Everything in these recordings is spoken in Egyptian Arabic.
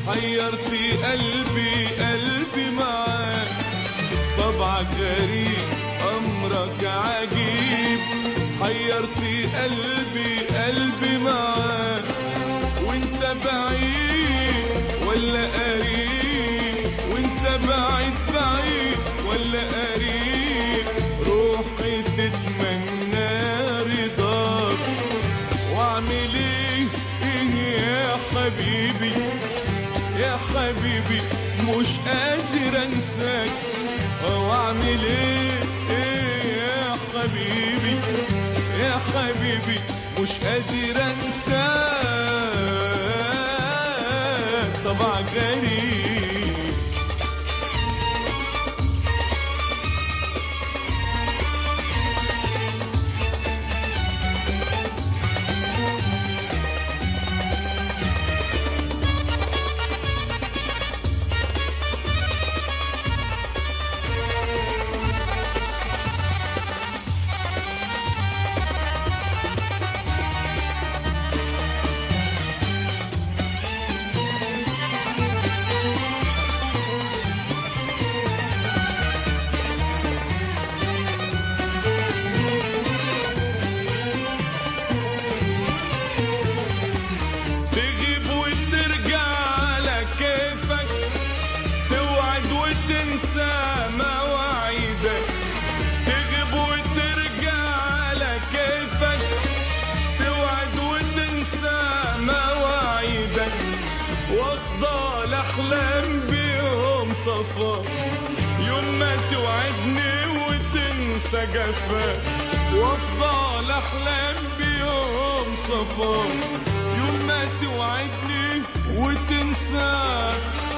حيرتي قلبي قلبي معاك طبعك غريب أمرك عجيب حيرتي قلبي قلبي معاك وانت بعيد ولا قريب وانت بعيد بعيد ولا قريب روحي تتمنى رضاك واعمل ايه ايه يا حبيبي يا حبيبي مش قادر انساك واعمل ايه ايه يا حبيبي يا حبيبي مش قادر انساك طبع غريب تغيب وترجع على كيفك توعد وتنسى مواعيدك تغيب وترجع على كيفك توعد وتنسى مواعيدك وافضل احلم بيوم صفا يوم ما توعدني وتنسى جفاك وافضل احلم بيوم صفا يوم ما توعدني وتنسى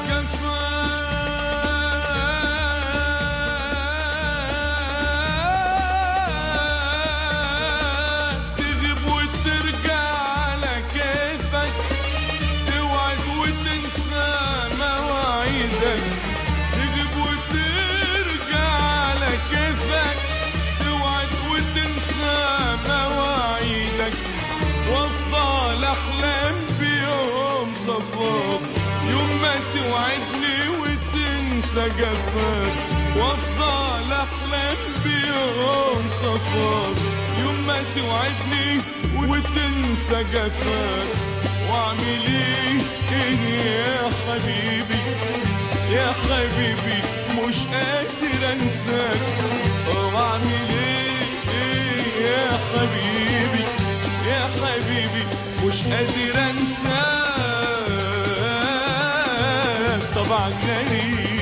جفاك تغيب وترجع على كيفك توعد وتنسى مواعيدك تغيب وترجع على كيفك توعد وتنسى مواعيدك وافضل احلم بيوم صفاك يوم ما توعدني وتنسى جفاك وافضل احلم بيوم صفاك يوم ما توعدني وتنسى جفاك واعمل ايه إيه يا حبيبي يا حبيبي مش قادر انساك واعمل ايه إيه يا حبيبي يا حبيبي مش قادر انساك طبعا غريب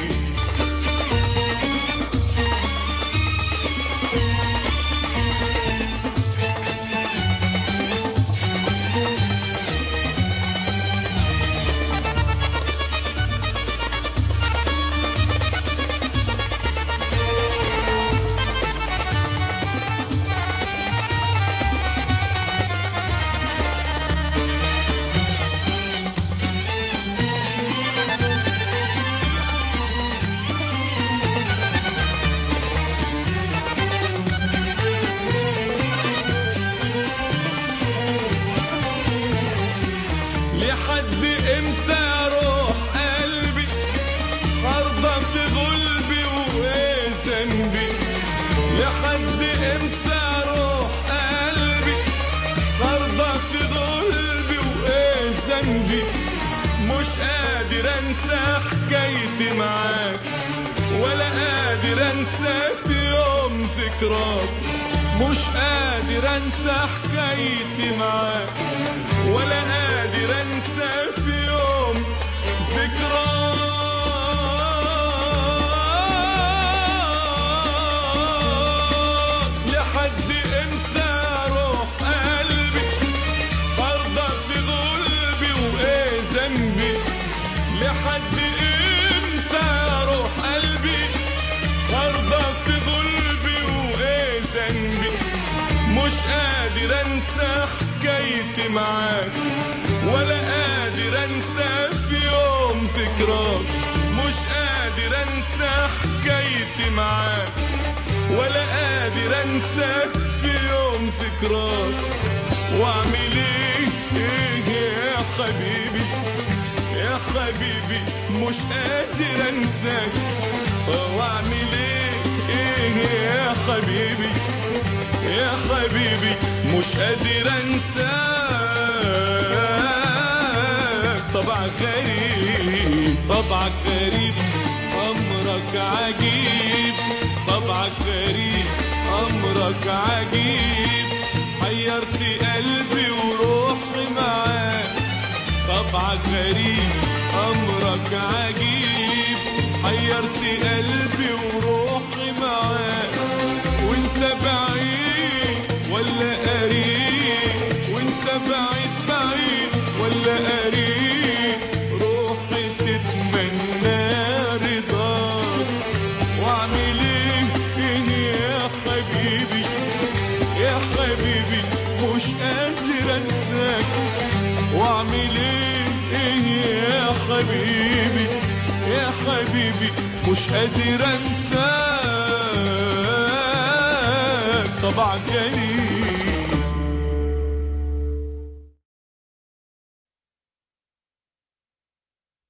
لحد امتى اروح قلبي هرضى في غلبي وايه ذنبي لحد امتى اروح قلبي هرضى في غلبي وايه ذنبي مش قادر انسى حكايتي معاك ولا قادر انسى في يوم ذكراك مش قادر انسى حكايتي معاك ولا قادر انسى في يوم ذكراك لحد امتى اروح قلبي برضى في غلبي وايه ذنبي لحد امتى اروح قلبي برضى في غلبي وايه ذنبي مش قادر انسى حكايتي معاك ولا قادر انسى في يوم ذكراك مش قادر انسى حكايتي معاك ولا قادر انسى في يوم ذكراك واعمل ايه ايه يا حبيبي يا حبيبي مش قادر انساك واعمل ايه ايه يا حبيبي يا حبيبي مش قادر انساك طبعك غريب طبعك غريب امرك عجيب طبعك غريب امرك عجيب حيرت قلبي وروحي معاك طبعك غريب امرك عجيب حيرت قلبي وروحي معاك وانت بعيد ولا قريب وانت بعيد بعيد ولا قريب روحي تتمنى رضاك واعمل ايه إيه يا حبيبي يا حبيبي مش قادر انساك واعمل ايه إيه يا حبيبي يا حبيبي مش قادر انساك طبعا جاي